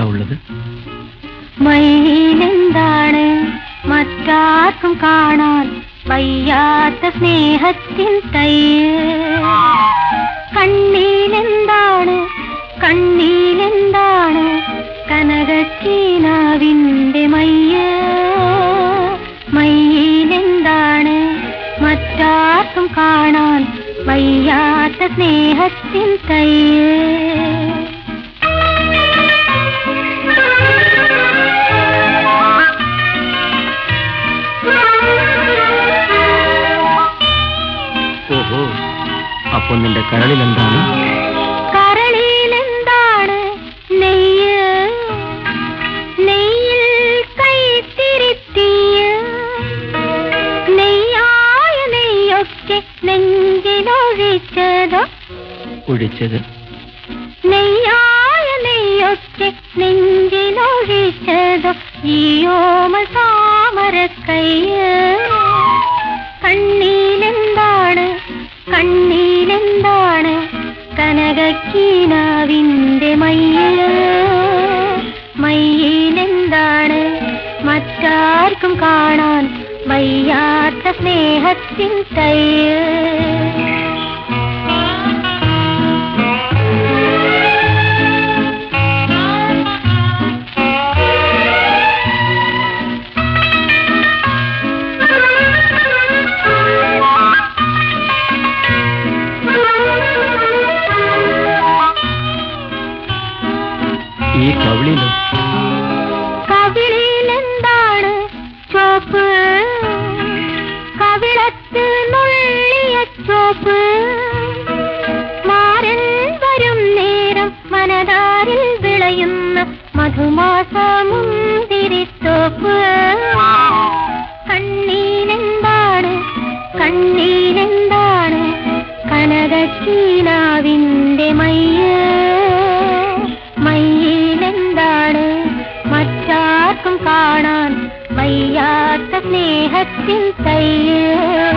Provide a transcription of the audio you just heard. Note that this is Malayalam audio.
എന്താ ഉള്ളത് മയിലെന്താണ് മറ്റാർക്കും കാണാൻ വയ്യാത്ത സ്നേഹത്തിൻ തയ്യ് കണ്ണീലെന്താണ് കണ്ണീലെന്താണ് കനകക്കീനാവിൻ്റെ മയ്യ് മയ്യിലെന്താണ് മറ്റാർക്കും കാണാൻ വയ്യാത്ത സ്നേഹത്തിൻ തയ്യ് ഓഹോ അപ്പൊ നിന്റെ കരളിൽ എന്താണ് കരളിലെന്താണ് നെയ്യ് നെയ്യിൽ കൈത്തിരിത്തിയ നെയ്യായ നെയ്യൊക്കെ നെഞ്ചിലൊഴിച്ചതോ ഒഴിച്ചത് നെയ്യായ നെയ്യൊക്കെ നെഞ്ചിലൊഴിച്ചതോ ഈയോമ താമരക്കയ്യ് കണ്ണീലെന്താണ് കണ്ണീലെന്താണ് കനകക്കീനാവിൻ്റെ മയ്യ് മയ്യിലെന്താണ് മറ്റാർക്കും കാണാൻ വയ്യാത്ത സ്നേഹത്തിൻ തയ്യ് ഈ കവിളിലോ കവിളിലെന്താണ് ചോപ്പ് കവിളത്ത് നുള്ളിയ ചോപ്പ് മാരൻ വരും നേരം മനതാരിൽ വിളയുന്ന മധുമാസമുന്തിരിത്തോപ്പ് കണ്ണീലെന്താണ് കണ്ണീലെന്താണ് കനകക്കീനാവിൻ്റെ മയ്യ് മയ്യിലെന്താണ് മറ്റാർക്കും കാണാൻ വയ്യാത്ത സ്നേഹത്തിൻ തയ്യ്